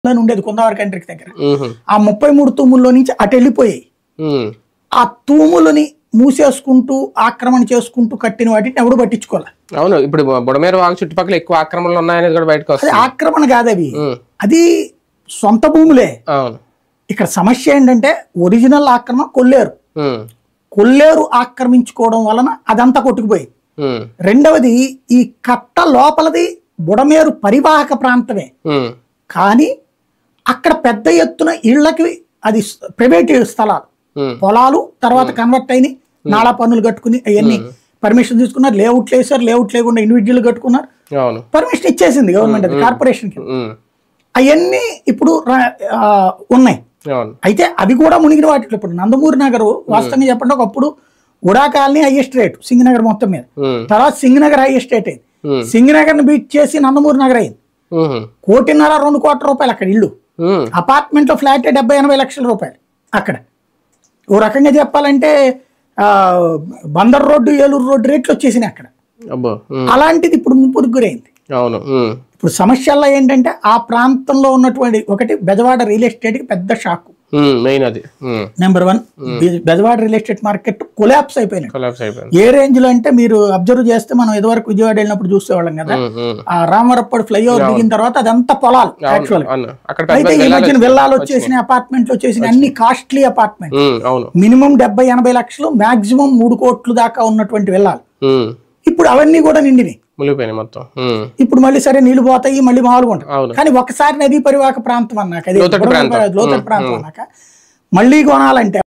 అని ఉండేది కుందవారి కంట్రికి దగ్గర ఉహు, ఆ ముప్పై మూడు తూముల్లో నుంచి అటు వెళ్ళిపోయాయి ఉమ్, ఆ తూములని మూసేసుకుంటూ ఆక్రమణ చేసుకుంటూ కట్టిన వాటిని ఎవడు పట్టించుకోవాలి అవును ఇప్పుడు బుడమేరు వాగు చుట్టుపక్కల ఎక్కువ ఆక్రమణలు ఉన్నాయనేది కూడా బయటకు అది వస్తుంది ఆక్రమణ కాదు అవి ఉమ్, అది సొంత భూములే అవును ఇక్కడ సమస్య ఏంటంటే ఒరిజినల్ ఆక్రమణ కొల్లేరు ఉమ్, కొల్లేరు ఆక్రమించుకోవడం వలన అదంతా కొట్టుకుపోయింది ఉమ్, రెండవది ఈ కట్ట లోపలది బుడమేరు పరివాహక ప్రాంతమే ఉమ్, కానీ అక్కడ పెద్ద ఎత్తున ఇళ్లకి అది ప్రైవేట్ స్థలాలు ఉమ్, పొలాలు తర్వాత కన్వర్ట్ అయినాయి నాలా పన్నులు కట్టుకుని అవన్నీ పర్మిషన్ తీసుకున్నారు లేఅవుట్లు వేసారు లేఅవుట్ లేకుండా ఇండివిజువల్ కట్టుకున్నారు అవును పర్మిషన్ ఇచ్చేసింది గవర్నమెంట్ అది కార్పొరేషన్కి ఉమ్, అవన్నీ ఇప్పుడు రా- ఆ, ఉన్నాయి అవును అయితే అవి కూడా మునిగిన వాటిలో ఇప్పుడు నందమూరి నగర్ వాస్తవంగా చెప్పండి ఒకప్పుడు UDA colony highest rate Singh Nagar మొత్తం మీద ఉమ్, తర్వాత సింగనగర్ హైయెస్ట్ రేట్ అయింది ఉమ్, సింగనగర్ని బీట్ చేసి నందమూరి నగర్ అయింది ఉహు, కోటిన్నర రెండు కోట్ల రూపాయలు అక్కడ ఇల్లు ఉమ్, అపార్ట్మెంట్లో ఫ్లాట్ డెబ్బై ఎనభై లక్షల రూపాయలు అక్కడ ఓ రకంగా చెప్పాలంటే ఆ, బందర్ రోడ్డు ఏలూరు రోడ్డు రేట్లు వచ్చేసినాయి అక్కడ అబ్బో ఉమ్, అలాంటిది ఇప్పుడు ముంపుకు గురైంది అవును ఉమ్, ఇప్పుడు సమస్యల్లో ఏంటంటే ఆ ప్రాంతంలో ఉన్నటువంటి ఒకటి బెజవాడ రియల్ ఎస్టేట్కి పెద్ద షాక్ ఉమ్, మెయిన్ అది ఉమ్, number one Bezawada real estate market collapse అయిపోయినాయి కొలాప్స్ అయిపోయింది ఏ రేంజ్ లో అంటే మీరు అబ్జర్వ్ చేస్తే మనం ఇదివరకు విజయవాడ వెళ్ళినప్పుడు చూసేవాళ్ళం కదా ఉమ్, ఉమ్, ఆ రామవరప్పటి ఫ్లైఓవర్ దిగిన తర్వాత అదంతా పొలాలు యాక్చువల్ అవును అక్కడ పెద్ద అయితే పెద్ద ఈ విల్లాలు మధ్యన విల్లాలు వచ్చేసిన అపార్ట్మెంట్లు వచ్చేసిన అన్ని కాస్ట్లీ అపార్ట్మెంట్ ఉమ్, అవును మినిమం డెబ్బై ఎనభై లక్షలు మాక్సిమం మూడు కోట్లు దాకా ఉన్నటువంటి విల్లాలు ఉమ్, ఇప్పుడు అవన్నీ కూడా నిండినాయి మునిగిపోయినాయి మొత్తం ఉమ్, ఇప్పుడు మళ్ళీ సరే నీళ్లు పోతాయి మళ్ళీ మామూలుగా ఉంటాయి అవును కానీ ఒకసారి నదీ పరివాహక ప్రాంతం అన్నాక అది లోతట్టు ప్రాంతం. లోతట్టు ప్రాంతం అన్నాక మళ్ళీ కొనాలంటే